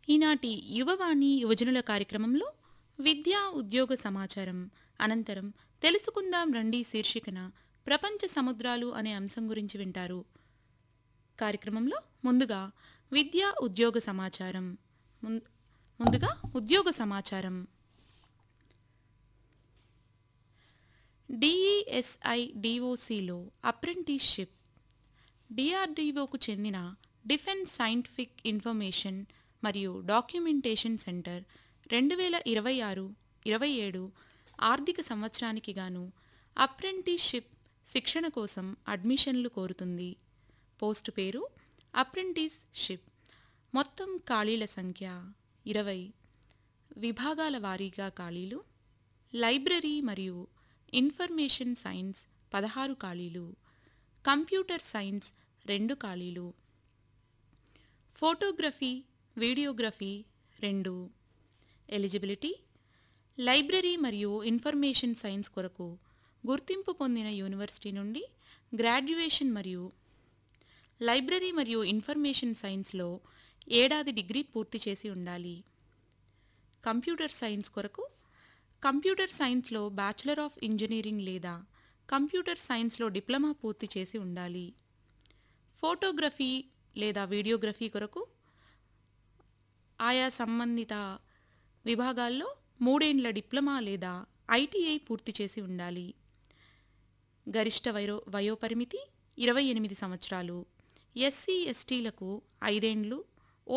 ఈనాటి యువవాణి యువజనుల కార్యక్రమంలో విద్యా ఉద్యోగ సమాచారం అనంతరం తెలుసుకుందాం రండి శీర్షికన ప్రపంచ సముద్రాలు అనే అంశం గురించి వింటారు కార్యక్రమంలో ముందుగా విద్యా ఉద్యోగ సమాచారం ముం- ముందుగా ఉద్యోగ సమాచారం డిఈఎస్ఐ డిఓసిలో అప్రెంటిస్షిప్ డిఆర్డీఓకు చెందిన డిఫెన్స్ సైంటిఫిక్ ఇన్ఫర్మేషన్ మరియు డాక్యుమెంటేషన్ సెంటర్ రెండు వేల ఇరవై ఆరు ఇరవై ఏడు ఆర్థిక సంవత్సరానికి గాను అప్రెంటిస్షిప్ శిక్షణ కోసం అడ్మిషన్లు కోరుతుంది పోస్టు పేరు అప్రెంటిస్షిప్ మొత్తం ఖాళీల సంఖ్య ఇరవై విభాగాల వారీగా ఖాళీలు లైబ్రరీ మరియు ఇన్ఫర్మేషన్ సైన్స్ పదహారు ఖాళీలు కంప్యూటర్ సైన్స్ రెండు ఖాళీలు ఫోటోగ్రఫీ వీడియోగ్రఫీ రెండు ఎలిజిబిలిటీ లైబ్రరీ మరియు ఇన్ఫర్మేషన్ సైన్స్ కొరకు గుర్తింపు పొందిన యూనివర్సిటీ నుండి గ్రాడ్యుయేషన్ మరియు లైబ్రరీ మరియు ఇన్ఫర్మేషన్ సైన్స్లో ఏడాది డిగ్రీ పూర్తి చేసి ఉండాలి కంప్యూటర్ సైన్స్ కొరకు కంప్యూటర్ సైన్స్లో బ్యాచిలర్ ఆఫ్ ఇంజనీరింగ్ లేదా కంప్యూటర్ సైన్స్లో డిప్లొమా పూర్తి చేసి ఉండాలి ఫోటోగ్రఫీ లేదా వీడియోగ్రఫీ కొరకు ఆయా సంబంధిత విభాగాల్లో మూడేండ్ల డిప్లొమా లేదా ఐటీఐ పూర్తి చేసి ఉండాలి గరిష్ట వయో వయోపరిమితి ఇరవై ఎనిమిది సంవత్సరాలు ఎస్సీ ఎస్టీలకు ఐదేండ్లు